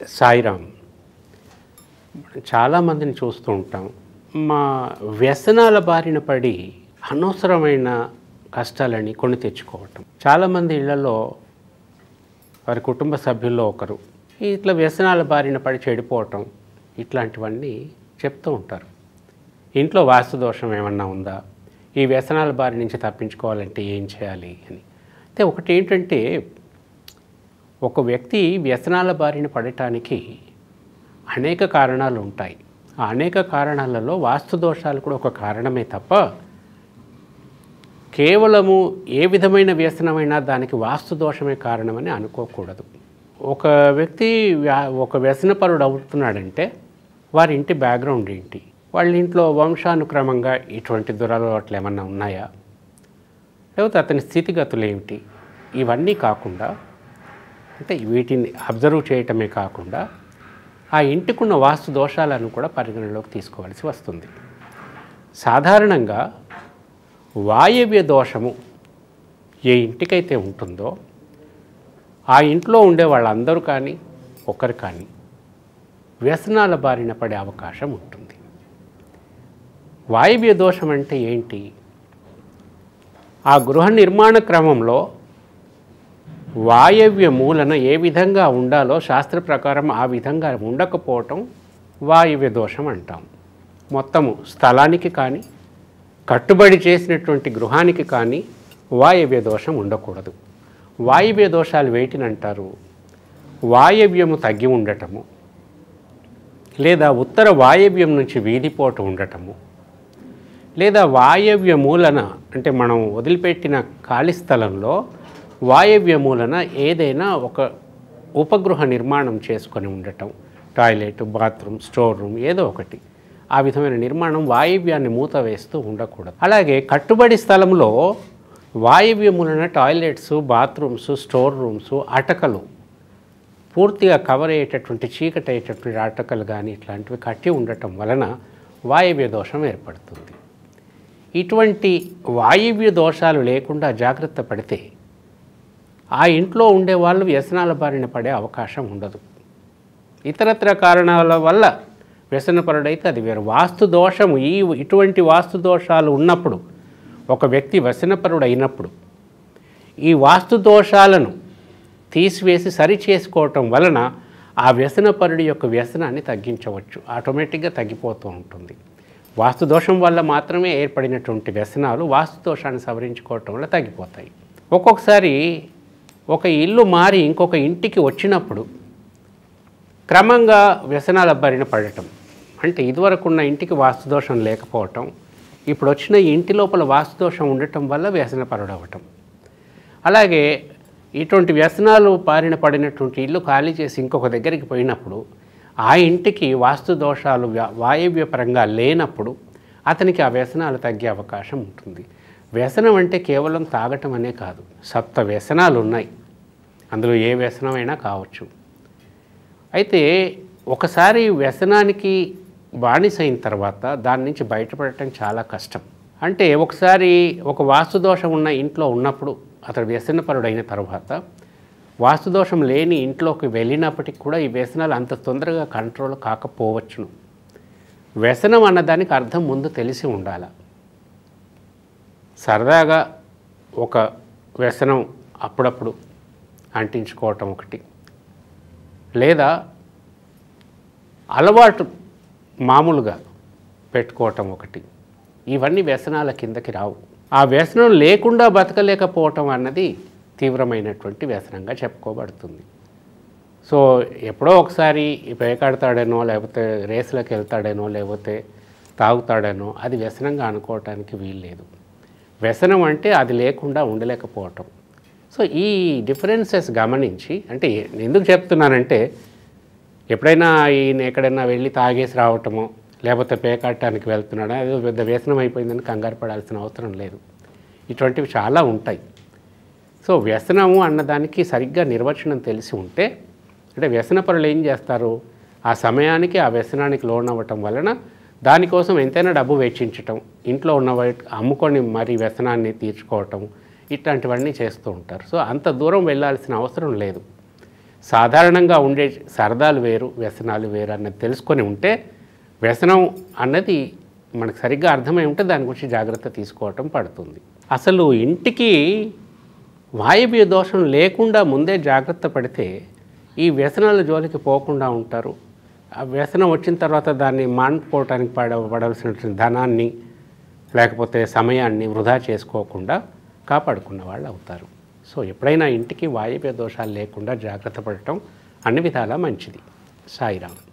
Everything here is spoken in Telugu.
సాయిరామ్ చాలామందిని చూస్తూ ఉంటాం మా వ్యసనాల బారిన పడి అనవసరమైన కష్టాలని కొని తెచ్చుకోవటం చాలామంది ఇళ్లలో వారి కుటుంబ సభ్యుల్లో ఒకరు ఇట్లా వ్యసనాల బారిన పడి చెడిపోవటం ఇట్లాంటివన్నీ చెప్తూ ఉంటారు ఇంట్లో వాస్తు దోషం ఏమన్నా ఉందా ఈ వ్యసనాల బారి నుంచి తప్పించుకోవాలంటే ఏం చేయాలి అని అయితే ఒకటి ఏంటంటే ఒక వ్యక్తి వ్యసనాల బారిన పడటానికి అనేక కారణాలు ఉంటాయి ఆ అనేక కారణాలలో వాస్తు దోషాలు కూడా ఒక కారణమే తప్ప కేవలము ఏ విధమైన వ్యసనమైనా దానికి వాస్తు దోషమే కారణమని అనుకోకూడదు ఒక వ్యక్తి వ్యా- ఒక వ్యసనపరుడు అవుతున్నాడంటే వారి ఇంటి బ్యాక్గ్రౌండ్ ఏంటి వాళ్ళ ఇంట్లో వంశానుక్రమంగా ఇటువంటి దురలవాట్లు ఏమన్నా ఉన్నాయా లేకపోతే అతని స్థితిగతులు ఏమిటి ఇవన్నీ కాకుండా అంటే వీటిని అబ్జర్వ్ చేయటమే కాకుండా ఆ ఇంటికున్న వాస్తు దోషాలను కూడా పరిగణలోకి తీసుకోవాల్సి వస్తుంది సాధారణంగా వాయవ్య దోషము ఏ ఇంటికైతే ఉంటుందో ఆ ఇంట్లో ఉండే వాళ్ళందరూ కానీ ఒకరు కానీ వ్యసనాల బారిన పడే అవకాశం ఉంటుంది వాయవ్య దోషం అంటే ఏంటి ఆ గృహ నిర్మాణ క్రమంలో వాయవ్య మూలన ఏ విధంగా ఉండాలో శాస్త్ర ప్రకారం ఆ విధంగా ఉండకపోవటం వాయవ్య దోషం అంటాం మొత్తము స్థలానికి కానీ కట్టుబడి చేసినటువంటి గృహానికి కానీ వాయవ్య దోషం ఉండకూడదు వాయవ్య దోషాలు వేటినంటారు వాయవ్యము తగ్గి ఉండటము లేదా ఉత్తర వాయవ్యం నుంచి వీధిపోటు ఉండటము లేదా వాయవ్య మూలన అంటే మనం వదిలిపెట్టిన ఖాళీ స్థలంలో వాయవ్య మూలన ఏదైనా ఒక ఉపగృహ నిర్మాణం చేసుకొని ఉండటం టాయిలెట్ బాత్రూమ్ స్టోర్ రూమ్ ఏదో ఒకటి ఆ విధమైన నిర్మాణం వాయవ్యాన్ని మూత వేస్తూ ఉండకూడదు అలాగే కట్టుబడి స్థలంలో వాయవ్య మూలన టాయిలెట్స్ బాత్రూమ్స్ స్టోర్ రూమ్స్ అటకలు పూర్తిగా కవర్ అయ్యేటటువంటి చీకటి అయ్యేటటువంటి అటకలు కానీ ఇట్లాంటివి కట్టి ఉండటం వలన వాయవ్య దోషం ఏర్పడుతుంది ఇటువంటి వాయువ్య దోషాలు లేకుండా జాగ్రత్త పడితే ఆ ఇంట్లో ఉండే వాళ్ళు వ్యసనాల బారిన పడే అవకాశం ఉండదు ఇతరత్ర కారణాల వల్ల వ్యసనపరుడైతే అది వేరు వాస్తు దోషము ఈ ఇటువంటి వాస్తు దోషాలు ఉన్నప్పుడు ఒక వ్యక్తి వ్యసనపరుడు అయినప్పుడు ఈ వాస్తు దోషాలను తీసివేసి సరి చేసుకోవటం వలన ఆ వ్యసనపరుడి యొక్క వ్యసనాన్ని తగ్గించవచ్చు ఆటోమేటిక్గా తగ్గిపోతూ ఉంటుంది వాస్తు దోషం వల్ల మాత్రమే ఏర్పడినటువంటి వ్యసనాలు వాస్తు దోషాన్ని సవరించుకోవటం వల్ల తగ్గిపోతాయి ఒక్కొక్కసారి ఒక ఇల్లు మారి ఇంకొక ఇంటికి వచ్చినప్పుడు క్రమంగా వ్యసనాల బారిన పడటం అంటే ఇదివరకున్న ఇంటికి వాస్తుదోషం లేకపోవటం ఇప్పుడు వచ్చిన ఈ ఇంటి లోపల వాస్తుదోషం ఉండటం వల్ల వ్యసనపరుడవటం అలాగే ఇటువంటి వ్యసనాలు బారిన పడినటువంటి ఇల్లు ఖాళీ చేసి ఇంకొక దగ్గరికి పోయినప్పుడు ఆ ఇంటికి వాస్తు దోషాలు వ్యా- వాయవ్య పరంగా లేనప్పుడు అతనికి ఆ వ్యసనాలు తగ్గే అవకాశం ఉంటుంది వ్యసనం అంటే కేవలం తాగటం అనే కాదు సప్త వ్యసనాలు ఉన్నాయి అందులో ఏ వ్యసనమైనా కావచ్చు అయితే ఒకసారి వ్యసనానికి బానిసైన తర్వాత దాని నుంచి బయటపడటం చాలా కష్టం అంటే ఒకసారి ఒక వాస్తుదోషం ఉన్న ఇంట్లో ఉన్నప్పుడు అతడు వ్యసనపరుడైన తర్వాత వాస్తుదోషం లేని ఇంట్లోకి వెళ్ళినప్పటికి కూడా ఈ వ్యసనాలు అంత తొందరగా కంట్రోల్ కాకపోవచ్చును వ్యసనం అన్నదానికి అర్థం ముందు తెలిసి ఉండాలి సరదాగా ఒక వ్యసనం అప్పుడప్పుడు అంటించుకోవటం ఒకటి లేదా అలవాటు మామూలుగా పెట్టుకోవటం ఒకటి ఇవన్నీ వ్యసనాల కిందకి రావు ఆ వ్యసనం లేకుండా బతకలేకపోవటం అన్నది తీవ్రమైనటువంటి వ్యసనంగా చెప్పుకోబడుతుంది సో ఎప్పుడో ఒకసారి పేకాడతాడేనో లేకపోతే రేసులకు వెళ్తాడేనో లేకపోతే తాగుతాడేనో అది వ్యసనంగా అనుకోవటానికి వీల్లేదు వ్యసనం అంటే అది లేకుండా ఉండలేకపోవటం సో ఈ డిఫరెన్సెస్ గమనించి అంటే ఎందుకు చెప్తున్నానంటే ఎప్పుడైనా ఈయన ఎక్కడైనా వెళ్ళి తాగేసి రావటమో లేకపోతే పేకాడటానికి వెళ్తున్నాడా అది పెద్ద వ్యసనం అయిపోయిందని కంగారు పడాల్సిన అవసరం లేదు ఇటువంటివి చాలా ఉంటాయి సో వ్యసనము అన్నదానికి సరిగ్గా నిర్వచనం తెలిసి ఉంటే అంటే వ్యసనపరులు ఏం చేస్తారు ఆ సమయానికి ఆ వ్యసనానికి లోన్ అవ్వటం వలన దానికోసం ఎంతైనా డబ్బు వెచ్చించటం ఇంట్లో ఉన్న వాటి అమ్ముకొని మరి వ్యసనాన్ని తీర్చుకోవటం ఇట్లాంటివన్నీ చేస్తూ ఉంటారు సో అంత దూరం వెళ్ళాల్సిన అవసరం లేదు సాధారణంగా ఉండే సరదాలు వేరు వ్యసనాలు వేరు అన్నది తెలుసుకొని ఉంటే వ్యసనం అన్నది మనకు సరిగ్గా అర్థమై ఉంటే దాని గురించి జాగ్రత్త తీసుకోవటం పడుతుంది అసలు ఇంటికి వాయువ్య దోషం లేకుండా ముందే జాగ్రత్త పడితే ఈ వ్యసనాల జోలికి పోకుండా ఉంటారు ఆ వ్యసనం వచ్చిన తర్వాత దాన్ని మానుకోవటానికి పడ పడవలసినటువంటి ధనాన్ని లేకపోతే సమయాన్ని వృధా చేసుకోకుండా కాపాడుకున్న వాళ్ళు అవుతారు సో ఎప్పుడైనా ఇంటికి వాయువ్య దోషాలు లేకుండా జాగ్రత్త పడటం అన్ని విధాలా మంచిది సాయిరామ్